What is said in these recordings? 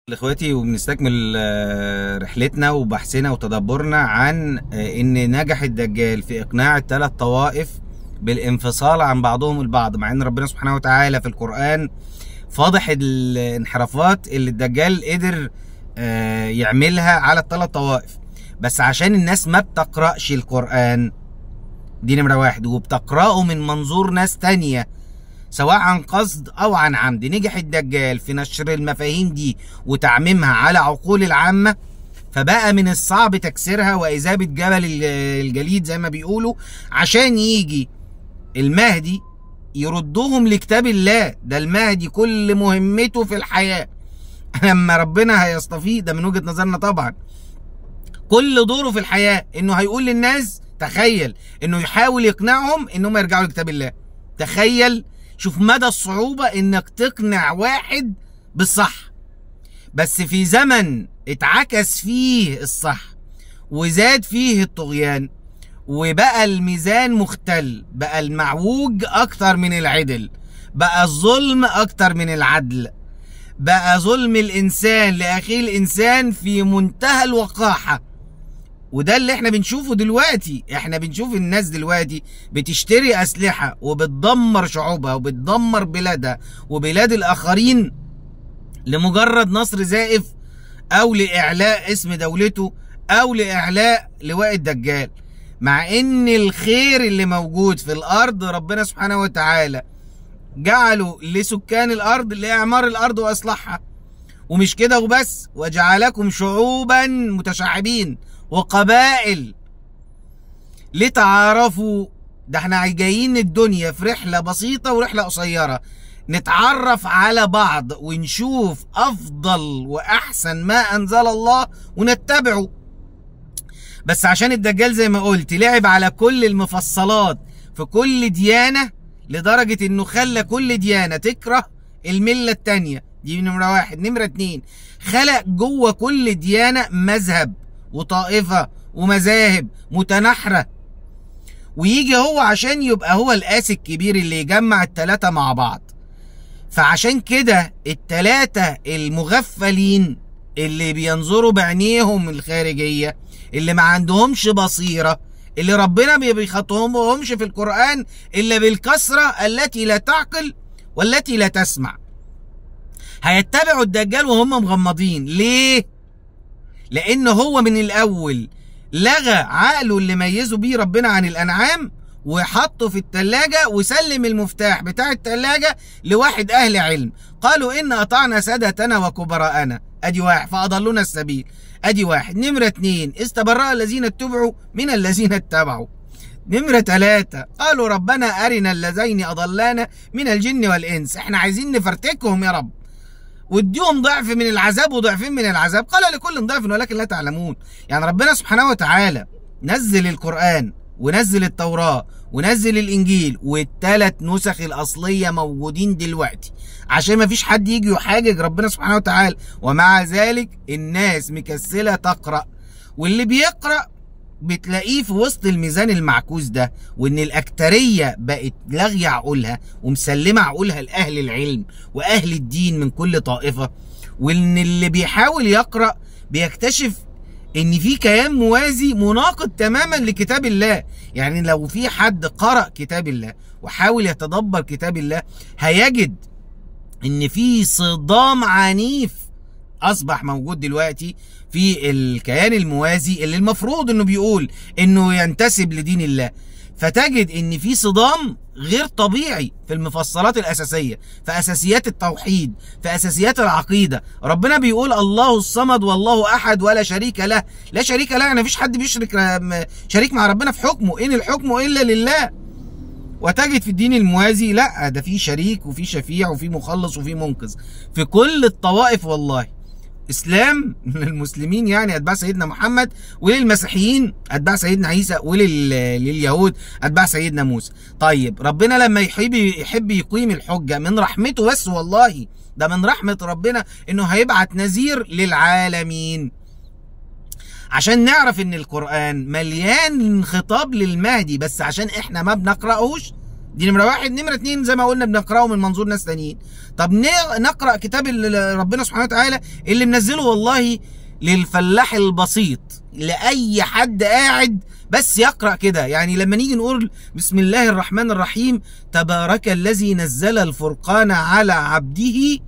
اخواتي وبنستكمل آه، رحلتنا وبحثنا وتدبرنا عن آه، ان نجح الدجال في اقناع الثلاث طوائف بالانفصال عن بعضهم البعض مع ان ربنا سبحانه وتعالى في القرآن فاضح الانحرافات اللي الدجال قدر آه، يعملها على الثلاث طوائف بس عشان الناس ما بتقرأش القرآن دي نمرة واحد وبتقرأه من منظور ناس تانية سواء عن قصد او عن عمد نجح الدجال في نشر المفاهيم دي وتعميمها على عقول العامة فبقى من الصعب تكسيرها وإذابة جبل ال- الجليد زي ما بيقولوا عشان يجي المهدي يردهم لكتاب الله ده المهدي كل مهمته في الحياة لما ربنا هيصطفيه ده من وجهة نظرنا طبعا كل دوره في الحياة انه هيقول للناس تخيل انه يحاول يقنعهم انهم يرجعوا لكتاب الله تخيل شوف مدى الصعوبة انك تقنع واحد بالصح بس في زمن اتعكس فيه الصح وزاد فيه الطغيان وبقى الميزان مختل بقى المعوج اكتر من العدل بقى الظلم اكتر من العدل بقى ظلم الانسان لاخيه الانسان في منتهى الوقاحه وده اللي احنا بنشوفه دلوقتي احنا بنشوف الناس دلوقتي بتشتري اسلحة وبتدمر شعوبها وبتدمر بلادها وبلاد الاخرين لمجرد نصر زائف او لاعلاء اسم دولته او لاعلاء لواء الدجال مع ان الخير اللي موجود في الارض ربنا سبحانه وتعالى جعله لسكان الارض لاعمار الارض واصلاحها ومش كده وبس وجعلكم شعوبا متشعبين وقبائل لتعارفوا ده احنا جايين الدنيا في رحلة بسيطة ورحلة قصيرة نتعرف على بعض ونشوف أفضل وأحسن ما أنزل الله ونتبعه بس عشان الدجال زي ما قلت لعب على كل المفصلات في كل ديانة لدرجة انه خلى كل ديانة تكره الملة التانية دي نمرة واحد نمرة اتنين خلق جوه كل ديانة مذهب وطائفة ومذاهب متناحرة ويجي هو عشان يبقى هو القاس الكبير اللي يجمع التلاتة مع بعض فعشان كده التلاتة المغفلين اللي بينظروا بعينيهم الخارجية اللي ما عندهمش بصيرة اللي ربنا ما بيخاطبهمش في القرآن إلا بالكسرة التي لا تعقل والتي لا تسمع هيتبعوا الدجال وهم مغمضين ليه؟ لأن هو من الأول لغى عقله اللي ميزه بيه ربنا عن الأنعام وحطه في التلاجة وسلم المفتاح بتاع التلاجة لواحد أهل علم قالوا إن أطعنا سادتنا وكبراءنا أدي واحد فأضلونا السبيل أدي واحد نمرة اتنين استبرأ الذين اتبعوا من الذين اتبعوا نمرة ثلاثة قالوا ربنا أرنا اللذين أضلانا من الجن والإنس احنا عايزين نفرتكهم يا رب واديهم ضعف من العذاب وضعفين من العذاب قال لكل ضعف ولكن لا تعلمون يعني ربنا سبحانه وتعالى نزل القرآن ونزل التوراة ونزل الإنجيل والثلاث نسخ الأصلية موجودين دلوقتي عشان ما فيش حد يجي يحاجج ربنا سبحانه وتعالى ومع ذلك الناس مكسلة تقرأ واللي بيقرأ بتلاقيه في وسط الميزان المعكوس ده وان الاكتريه بقت لاغيه عقولها ومسلمه عقولها لاهل العلم واهل الدين من كل طائفه وان اللي بيحاول يقرا بيكتشف ان في كيان موازي مناقض تماما لكتاب الله يعني لو في حد قرأ كتاب الله وحاول يتدبر كتاب الله هيجد ان في صدام عنيف اصبح موجود دلوقتي في الكيان الموازي اللي المفروض انه بيقول انه ينتسب لدين الله فتجد ان في صدام غير طبيعي في المفصلات الاساسيه في اساسيات التوحيد في اساسيات العقيده ربنا بيقول الله الصمد والله احد ولا شريك له لا شريك له يعني مفيش حد بيشرك شريك مع ربنا في حكمه ان الحكم الا لله وتجد في الدين الموازي لا ده في شريك وفي شفيع وفي مخلص وفي منقذ في كل الطوائف والله اسلام للمسلمين يعني اتباع سيدنا محمد وللمسيحيين اتباع سيدنا عيسى ولليهود اتباع سيدنا موسى طيب ربنا لما يحب يحب يقيم الحجه من رحمته بس والله ده من رحمه ربنا انه هيبعت نذير للعالمين عشان نعرف ان القران مليان خطاب للمهدي بس عشان احنا ما بنقراهوش دي نمره واحد نمره اتنين زي ما قلنا بنقراه من منظور ناس تانيين طب ن- نقرا كتاب ال- ربنا سبحانه وتعالى اللي منزله والله للفلاح البسيط لاي حد قاعد بس يقرا كده يعني لما نيجي نقول بسم الله الرحمن الرحيم تبارك الذي نزل الفرقان على عبده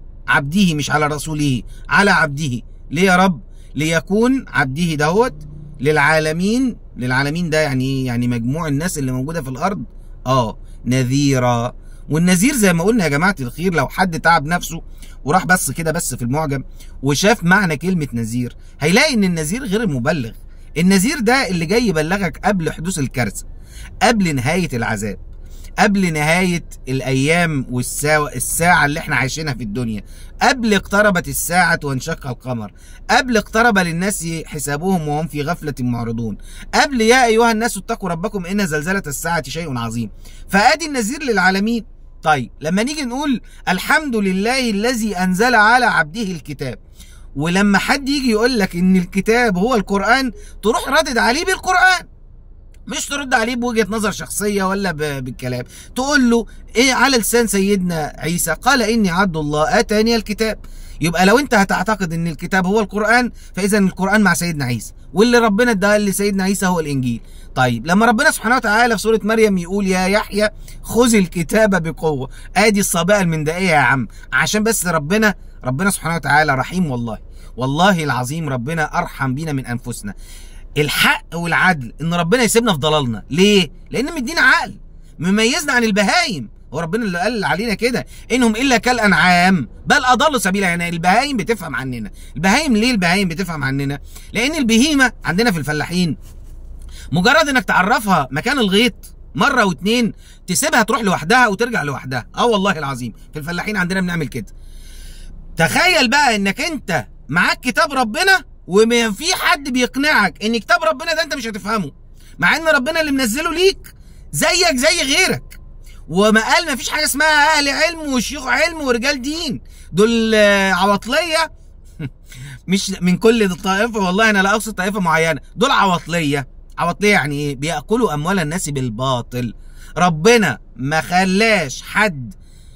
عبده مش على رسوله على عبده ليه يا رب ليكون عبده دوت للعالمين للعالمين ده يعني ايه يعني مجموع الناس اللي موجوده في الارض اه نذيرا والنذير زي ما قلنا يا جماعه الخير لو حد تعب نفسه وراح بس كده بس في المعجم وشاف معنى كلمه نذير هيلاقي ان النذير غير المبلغ النذير ده اللي جاي يبلغك قبل حدوث الكارثه قبل نهايه العذاب قبل نهاية الأيام والساعة الساعة اللي احنا عايشينها في الدنيا قبل اقتربت الساعة وانشق القمر قبل اقترب للناس حسابهم وهم في غفلة معرضون قبل يا أيها الناس اتقوا ربكم إن زلزلة الساعة شيء عظيم فآدي النذير للعالمين طيب لما نيجي نقول الحمد لله الذي أنزل على عبده الكتاب ولما حد يجي يقول لك ان الكتاب هو القرآن تروح ردد عليه بالقرآن مش ترد عليه بوجهه نظر شخصيه ولا ب- بالكلام تقول له ايه على لسان سيدنا عيسى قال اني عبد الله اتاني الكتاب يبقى لو انت هتعتقد ان الكتاب هو القران فاذا القران مع سيدنا عيسى واللي ربنا اداه لسيدنا عيسى هو الانجيل طيب لما ربنا سبحانه وتعالى في سوره مريم يقول يا يحيى خذ الكتاب بقوه ادي الصباء المندائيه يا عم عشان بس ربنا ربنا سبحانه وتعالى رحيم والله والله العظيم ربنا ارحم بينا من انفسنا الحق والعدل ان ربنا يسيبنا في ضلالنا ليه لان مدينا عقل مميزنا عن البهايم هو ربنا اللي قال علينا كده انهم الا كالانعام بل اضلوا سبيلا يعني البهايم بتفهم عننا البهايم ليه البهايم بتفهم عننا لان البهيمه عندنا في الفلاحين مجرد انك تعرفها مكان الغيط مره واتنين تسيبها تروح لوحدها وترجع لوحدها اه والله العظيم في الفلاحين عندنا بنعمل كده تخيل بقى انك انت معاك كتاب ربنا وما في حد بيقنعك ان كتاب ربنا ده انت مش هتفهمه مع ان ربنا اللي منزله ليك زيك زي غيرك وما قال ما فيش حاجه اسمها اهل علم وشيوخ علم ورجال دين دول آه، عواطليه مش من كل الطائفه والله انا لا اقصد طائفه معينه دول عواطليه عواطليه يعني ايه بياكلوا اموال الناس بالباطل ربنا ما خلاش حد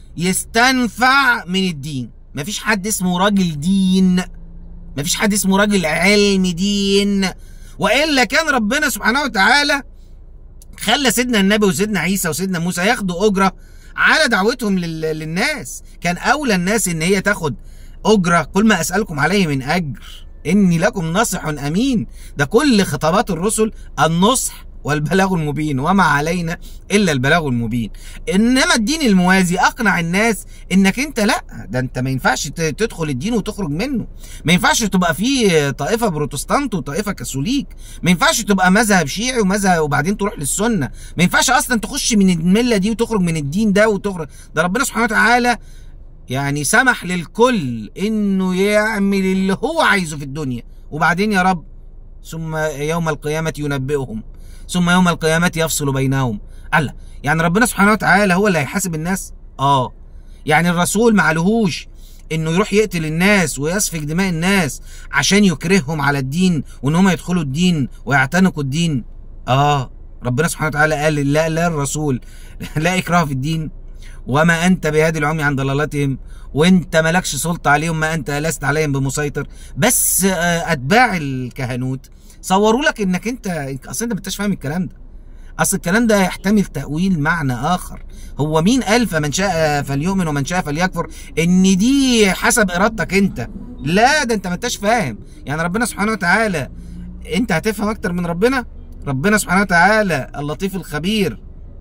يستنفع من الدين مفيش حد اسمه راجل دين مفيش حد اسمه راجل علم دين والا كان ربنا سبحانه وتعالى خلى سيدنا النبي وسيدنا عيسى وسيدنا موسى ياخدوا اجره على دعوتهم لل... للناس كان اولى الناس ان هي تاخد اجره كل ما اسالكم عليه من اجر اني لكم ناصح امين ده كل خطابات الرسل النصح والبلاغ المبين وما علينا الا البلاغ المبين انما الدين الموازي اقنع الناس انك انت لا ده انت ما ينفعش ت- تدخل الدين وتخرج منه ما ينفعش تبقى فيه طائفه بروتستانت وطائفه كاثوليك ما ينفعش تبقى مذهب شيعي ومذهب وبعدين تروح للسنه ما ينفعش اصلا تخش من المله دي وتخرج من الدين ده وتخرج ده ربنا سبحانه وتعالى يعني سمح للكل انه يعمل اللي هو عايزه في الدنيا وبعدين يا رب ثم يوم القيامه ينبئهم ثم يوم القيامه يفصل بينهم الله يعني ربنا سبحانه وتعالى هو اللي هيحاسب الناس اه يعني الرسول ما عليهوش انه يروح يقتل الناس ويسفك دماء الناس عشان يكرههم على الدين وان هم يدخلوا الدين ويعتنقوا الدين اه ربنا سبحانه وتعالى قال لا لا الرسول لا اكراه في الدين وما انت بهادي العمي عن ضلالتهم وانت مالكش سلطه عليهم ما انت لست عليهم بمسيطر بس آه، اتباع الكهنوت صوروا لك انك انت اصل انت ما انتش فاهم الكلام ده اصل الكلام ده يحتمل تاويل معنى اخر هو مين قال فمن شاء فليؤمن ومن شاء فليكفر ان دي حسب ارادتك انت لا ده انت ما انتش فاهم يعني ربنا سبحانه وتعالى انت هتفهم اكتر من ربنا ربنا سبحانه وتعالى اللطيف الخبير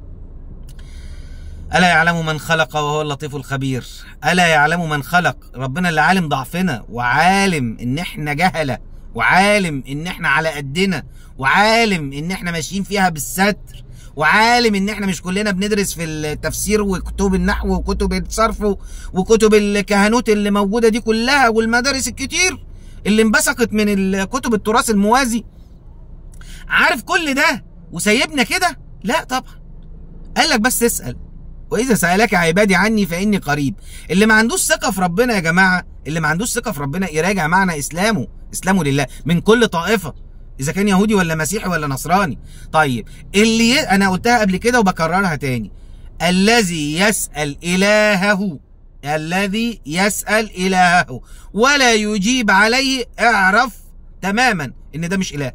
ألا يعلم من خلق وهو اللطيف الخبير ألا يعلم من خلق ربنا اللي عالم ضعفنا وعالم إن إحنا جهلة وعالم إن إحنا على قدنا وعالم إن إحنا ماشيين فيها بالستر وعالم إن إحنا مش كلنا بندرس في التفسير وكتب النحو وكتب الصرف وكتب الكهنوت اللي موجودة دي كلها والمدارس الكتير اللي انبثقت من الكتب التراث الموازي عارف كل ده وسايبنا كده لا طبعا قال لك بس اسال واذا سالك عبادي عني فاني قريب اللي ما عندوش ثقه في ربنا يا جماعه اللي ما عندوش ثقه في ربنا يراجع معنى اسلامه اسلامه لله من كل طائفه اذا كان يهودي ولا مسيحي ولا نصراني طيب اللي ي... انا قلتها قبل كده وبكررها تاني الذي يسأل إلهه الذي يسأل إلهه ولا يجيب عليه اعرف تماما إن ده مش إله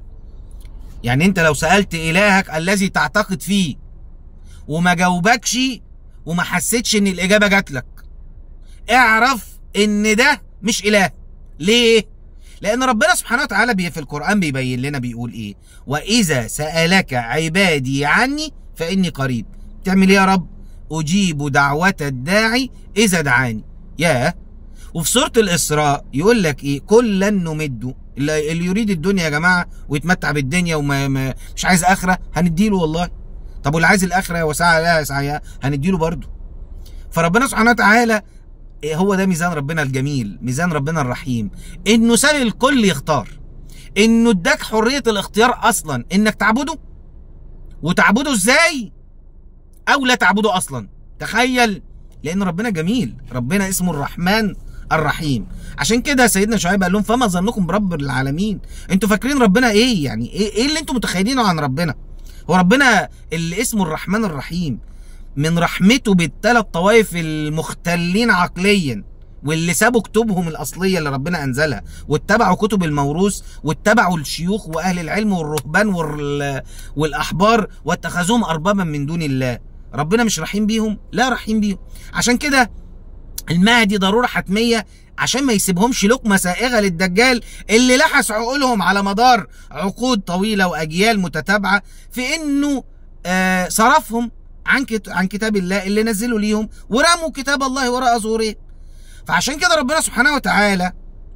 يعني أنت لو سألت إلهك الذي تعتقد فيه وما جاوبكش وما حسيتش إن الإجابة جات لك اعرف إن ده مش إله ليه؟ لأن ربنا سبحانه وتعالى في القرآن بيبين لنا بيقول إيه وإذا سألك عبادي عني فإني قريب تعمل إيه يا رب أجيب دعوة الداعي إذا دعاني ياه وفي سورة الإسراء يقول لك إيه كلا نمد اللي يريد الدنيا يا جماعة ويتمتع بالدنيا وما ما مش عايز آخرة هنديله والله طب واللي عايز الآخرة وسعى لها سعيها هنديله برضه فربنا سبحانه وتعالى هو ده ميزان ربنا الجميل ميزان ربنا الرحيم انه ساب الكل يختار انه اداك حريه الاختيار اصلا انك تعبده وتعبده ازاي او لا تعبده اصلا تخيل لان ربنا جميل ربنا اسمه الرحمن الرحيم عشان كده سيدنا شعيب قال لهم فما ظنكم برب العالمين انتوا فاكرين ربنا ايه يعني ايه, إيه اللي انتوا متخيلينه عن ربنا هو ربنا اللي اسمه الرحمن الرحيم من رحمته بالثلاث طوائف المختلين عقليا واللي سابوا كتبهم الاصليه اللي ربنا انزلها واتبعوا كتب الموروث واتبعوا الشيوخ واهل العلم والرهبان والاحبار واتخذوهم اربابا من دون الله ربنا مش رحيم بيهم لا رحيم بيهم عشان كده المهدي ضروره حتميه عشان ما يسيبهمش لقمه سائغه للدجال اللي لحس عقولهم على مدار عقود طويله واجيال متتابعه في انه آه صرفهم عن عن كتاب الله اللي نزله ليهم ورموا كتاب الله وراء ظهورهم فعشان كده ربنا سبحانه وتعالى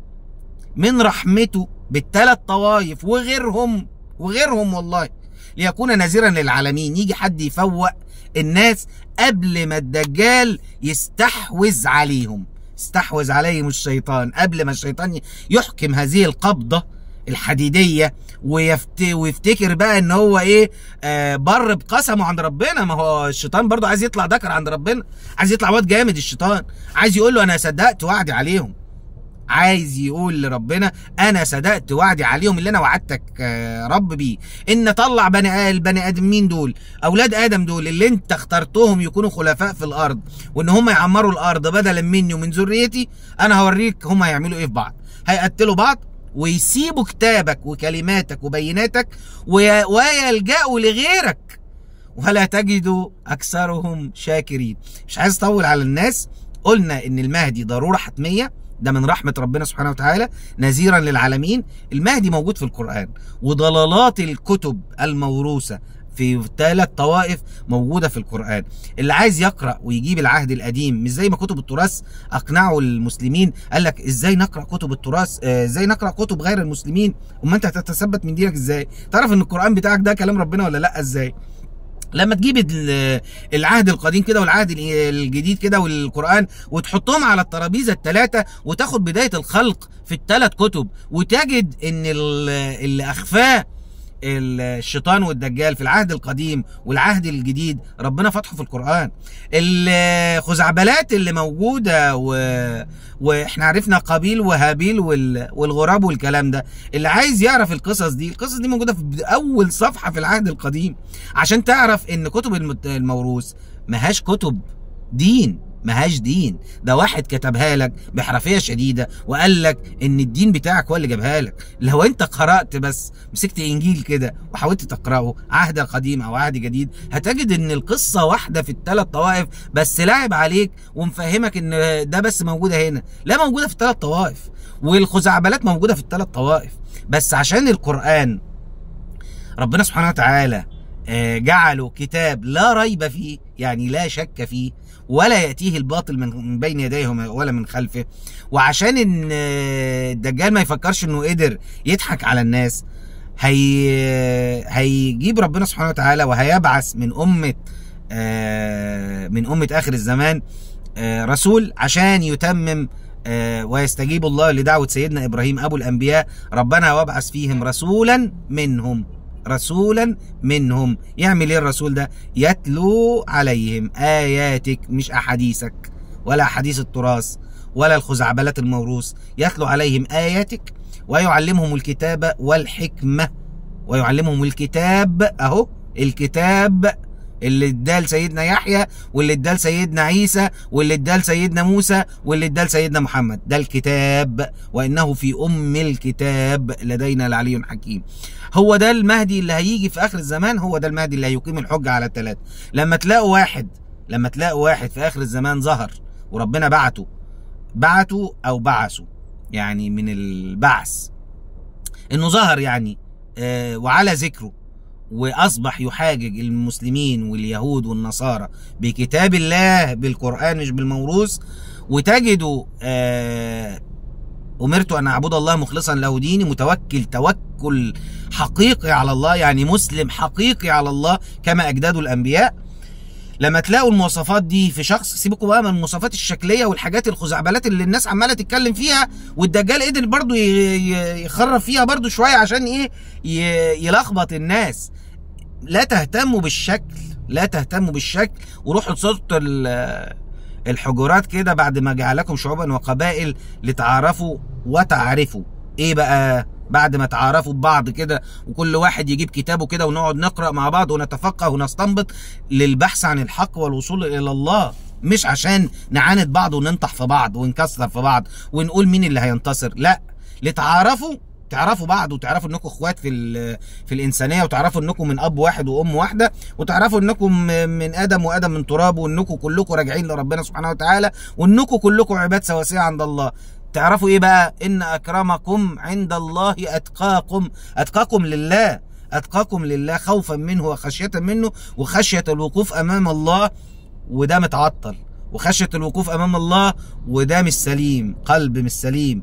من رحمته بالثلاث طوائف وغيرهم وغيرهم والله ليكون نذيرا للعالمين يجي حد يفوق الناس قبل ما الدجال يستحوذ عليهم استحوذ عليهم الشيطان قبل ما الشيطان يحكم هذه القبضه الحديديه ويفت... ويفتكر بقى ان هو ايه آه بر بقسمه عند ربنا ما هو الشيطان برضه عايز يطلع ذكر عند ربنا عايز يطلع واد جامد الشيطان عايز يقول له انا صدقت وعدي عليهم عايز يقول لربنا انا صدقت وعدي عليهم اللي انا وعدتك آه رب بيه ان طلع بني البني ادمين دول اولاد ادم دول اللي انت اخترتهم يكونوا خلفاء في الارض وان هم يعمروا الارض بدلا مني ومن ذريتي انا هوريك هم هيعملوا ايه في بعض هيقتلوا بعض ويسيبوا كتابك وكلماتك وبيناتك ويلجأوا لغيرك ولا تجد أكثرهم شاكرين مش عايز أطول على الناس قلنا إن المهدي ضرورة حتمية ده من رحمة ربنا سبحانه وتعالى نذيرا للعالمين المهدي موجود في القرآن وضلالات الكتب الموروثة في ثلاث طوائف موجوده في القران اللي عايز يقرا ويجيب العهد القديم مش زي ما كتب التراث اقنعوا المسلمين قال لك ازاي نقرا كتب التراث آه ازاي نقرا كتب غير المسلمين امال انت هتتثبت من دينك ازاي تعرف ان القران بتاعك ده كلام ربنا ولا لا ازاي لما تجيب العهد القديم كده والعهد الجديد كده والقران وتحطهم على الترابيزه الثلاثه وتاخد بدايه الخلق في الثلاث كتب وتجد ان اللي اخفاه الشيطان والدجال في العهد القديم والعهد الجديد ربنا فتحه في القرآن الخزعبلات اللي موجودة و... واحنا عرفنا قابيل وهابيل وال... والغراب والكلام ده اللي عايز يعرف القصص دي القصص دي موجودة في أول صفحة في العهد القديم عشان تعرف ان كتب الموروث مهاش كتب دين مهاش دين ده واحد كتبها لك بحرفيه شديده وقال لك ان الدين بتاعك هو اللي جابها لك لو انت قرات بس مسكت انجيل كده وحاولت تقراه عهد قديم او عهد جديد هتجد ان القصه واحده في الثلاث طوائف بس لاعب عليك ومفهمك ان ده بس موجوده هنا لا موجوده في الثلاث طوائف والخزعبلات موجوده في الثلاث طوائف بس عشان القران ربنا سبحانه وتعالى جعله كتاب لا ريب فيه يعني لا شك فيه ولا يأتيه الباطل من بين يديه ولا من خلفه وعشان ان الدجال ما يفكرش انه قدر يضحك على الناس هي هيجيب ربنا سبحانه وتعالى وهيبعث من أمة من أمة آخر الزمان رسول عشان يتمم ويستجيب الله لدعوة سيدنا إبراهيم أبو الأنبياء ربنا وابعث فيهم رسولا منهم رسولا منهم يعمل ايه الرسول ده يتلو عليهم اياتك مش احاديثك ولا احاديث التراث ولا الخزعبلات الموروث يتلو عليهم اياتك ويعلمهم الكتاب والحكمه ويعلمهم الكتاب اهو الكتاب اللي اداه لسيدنا يحيى واللي اداه لسيدنا عيسى واللي اداه لسيدنا موسى واللي اداه لسيدنا محمد ده الكتاب وانه في ام الكتاب لدينا العلي حكيم هو ده المهدي اللي هيجي في اخر الزمان هو ده المهدي اللي هيقيم الحجه على الثلاثه لما تلاقوا واحد لما تلاقوا واحد في اخر الزمان ظهر وربنا بعته بعته او بعثه يعني من البعث انه ظهر يعني آه وعلى ذكره واصبح يحاجج المسلمين واليهود والنصارى بكتاب الله بالقران مش بالموروث وتجدوا آه امرت ان اعبد الله مخلصا له ديني متوكل توكل حقيقي على الله يعني مسلم حقيقي على الله كما اجداده الانبياء لما تلاقوا المواصفات دي في شخص سيبكم بقى من المواصفات الشكليه والحاجات الخزعبلات اللي الناس عماله تتكلم فيها والدجال قدر برضو يخرب فيها برضو شويه عشان ايه يلخبط الناس لا تهتموا بالشكل لا تهتموا بالشكل وروحوا لصوت الحجرات كده بعد ما جعلكم شعوبا وقبائل لتعارفوا وتعرفوا ايه بقى بعد ما تعارفوا ببعض كده وكل واحد يجيب كتابه كده ونقعد نقرا مع بعض ونتفقه ونستنبط للبحث عن الحق والوصول الى الله مش عشان نعاند بعض وننطح في بعض ونكسر في بعض ونقول مين اللي هينتصر لا لتعارفوا تعرفوا بعض وتعرفوا انكم اخوات في في الانسانيه وتعرفوا انكم من اب واحد وام واحده وتعرفوا انكم من ادم وادم من تراب وانكم كلكم راجعين لربنا سبحانه وتعالى وانكم كلكم عباد سواسيه عند الله تعرفوا ايه بقى ان اكرمكم عند الله اتقاكم اتقاكم لله اتقاكم لله خوفا منه وخشيه منه وخشيه الوقوف امام الله وده متعطل وخشيه الوقوف امام الله وده مش سليم قلب مش سليم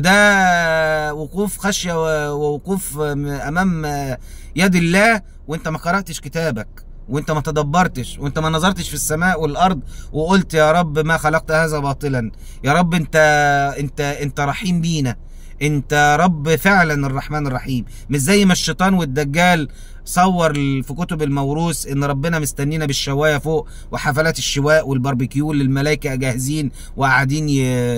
وده وقوف خشيه ووقوف امام يد الله وانت ما قراتش كتابك وانت ما تدبرتش وانت ما نظرتش في السماء والارض وقلت يا رب ما خلقت هذا باطلا يا رب انت انت انت رحيم بينا انت رب فعلا الرحمن الرحيم مش زي ما الشيطان والدجال صور في كتب الموروث ان ربنا مستنينا بالشوايه فوق وحفلات الشواء والباربيكيو اللي الملائكه جاهزين وقاعدين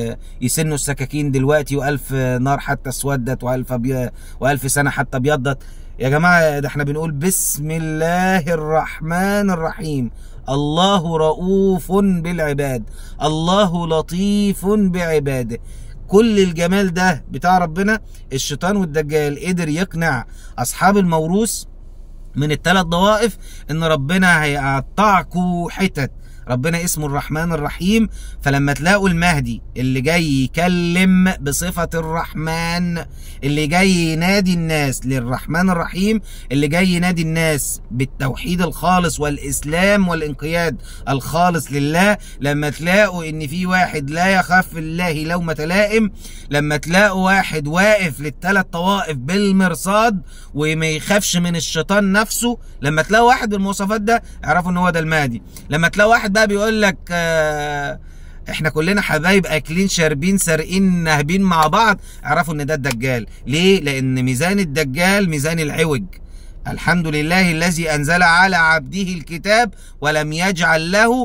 يسنوا السكاكين دلوقتي والف نار حتى اسودت والف بي... والف سنه حتى ابيضت يا جماعه ده احنا بنقول بسم الله الرحمن الرحيم الله رؤوف بالعباد الله لطيف بعباده كل الجمال ده بتاع ربنا الشيطان والدجال قدر يقنع اصحاب الموروث من الثلاث ضوائف ان ربنا هيقطعكوا حتت ربنا اسمه الرحمن الرحيم فلما تلاقوا المهدي اللي جاي يكلم بصفة الرحمن اللي جاي ينادي الناس للرحمن الرحيم اللي جاي ينادي الناس بالتوحيد الخالص والإسلام والانقياد الخالص لله لما تلاقوا ان في واحد لا يخاف الله لومة لائم لما تلاقوا واحد واقف للثلاث طوائف بالمرصاد وما يخافش من الشيطان نفسه لما تلاقوا واحد بالمواصفات ده اعرفوا ان هو ده المهدي لما تلاقوا واحد بقى بيقول لك آه احنا كلنا حبايب اكلين شاربين سارقين ناهبين مع بعض اعرفوا ان ده الدجال ليه لان ميزان الدجال ميزان العوج الحمد لله الذي انزل على عبده الكتاب ولم يجعل له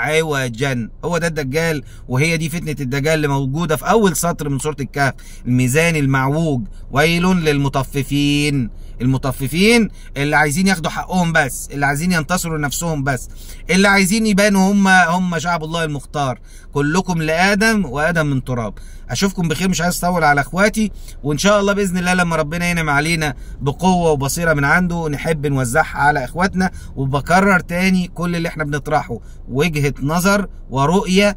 عوجا هو ده الدجال وهي دي فتنة الدجال اللي موجودة في أول سطر من سورة الكهف الميزان المعوج ويل للمطففين المطففين اللي عايزين ياخدوا حقهم بس اللي عايزين ينتصروا لنفسهم بس اللي عايزين يبانوا هم هم شعب الله المختار كلكم لآدم وآدم من تراب اشوفكم بخير مش عايز اطول على اخواتي وان شاء الله باذن الله لما ربنا ينعم علينا بقوه وبصيره من عنده نحب نوزعها على اخواتنا وبكرر تاني كل اللي احنا بنطرحه وجهه نظر ورؤيه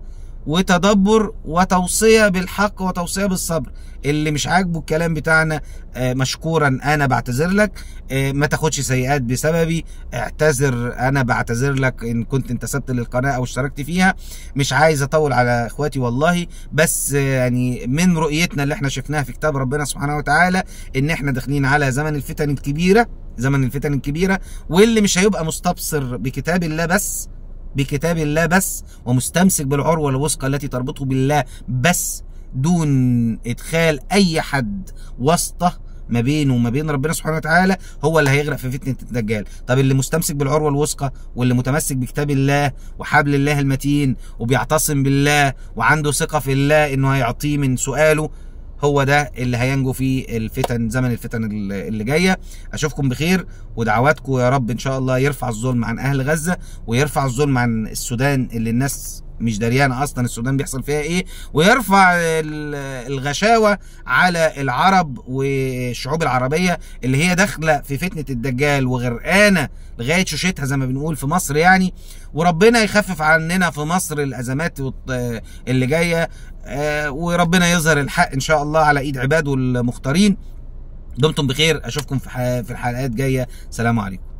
وتدبر وتوصيه بالحق وتوصيه بالصبر اللي مش عاجبه الكلام بتاعنا مشكورا انا بعتذر لك ما تاخدش سيئات بسببي اعتذر انا بعتذر لك ان كنت انتسبت للقناه او اشتركت فيها مش عايز اطول على اخواتي والله بس يعني من رؤيتنا اللي احنا شفناها في كتاب ربنا سبحانه وتعالى ان احنا داخلين على زمن الفتن الكبيره زمن الفتن الكبيره واللي مش هيبقى مستبصر بكتاب الله بس بكتاب الله بس ومستمسك بالعروة الوثقى التي تربطه بالله بس دون إدخال أي حد واسطة ما بينه وما بين ربنا سبحانه وتعالى هو اللي هيغرق في فتنة الدجال طب اللي مستمسك بالعروة الوثقى واللي متمسك بكتاب الله وحبل الله المتين وبيعتصم بالله وعنده ثقة في الله إنه هيعطيه من سؤاله هو ده اللي هينجو فيه الفتن زمن الفتن اللي جايه اشوفكم بخير ودعواتكم يا رب ان شاء الله يرفع الظلم عن اهل غزه ويرفع الظلم عن السودان اللي الناس مش دريانه اصلا السودان بيحصل فيها ايه ويرفع الغشاوه على العرب والشعوب العربيه اللي هي داخله في فتنه الدجال وغرقانه لغايه شوشتها زي ما بنقول في مصر يعني وربنا يخفف عننا في مصر الازمات اللي جايه وربنا يظهر الحق ان شاء الله على ايد عباده المختارين دمتم بخير اشوفكم في الحلقات جايه سلام عليكم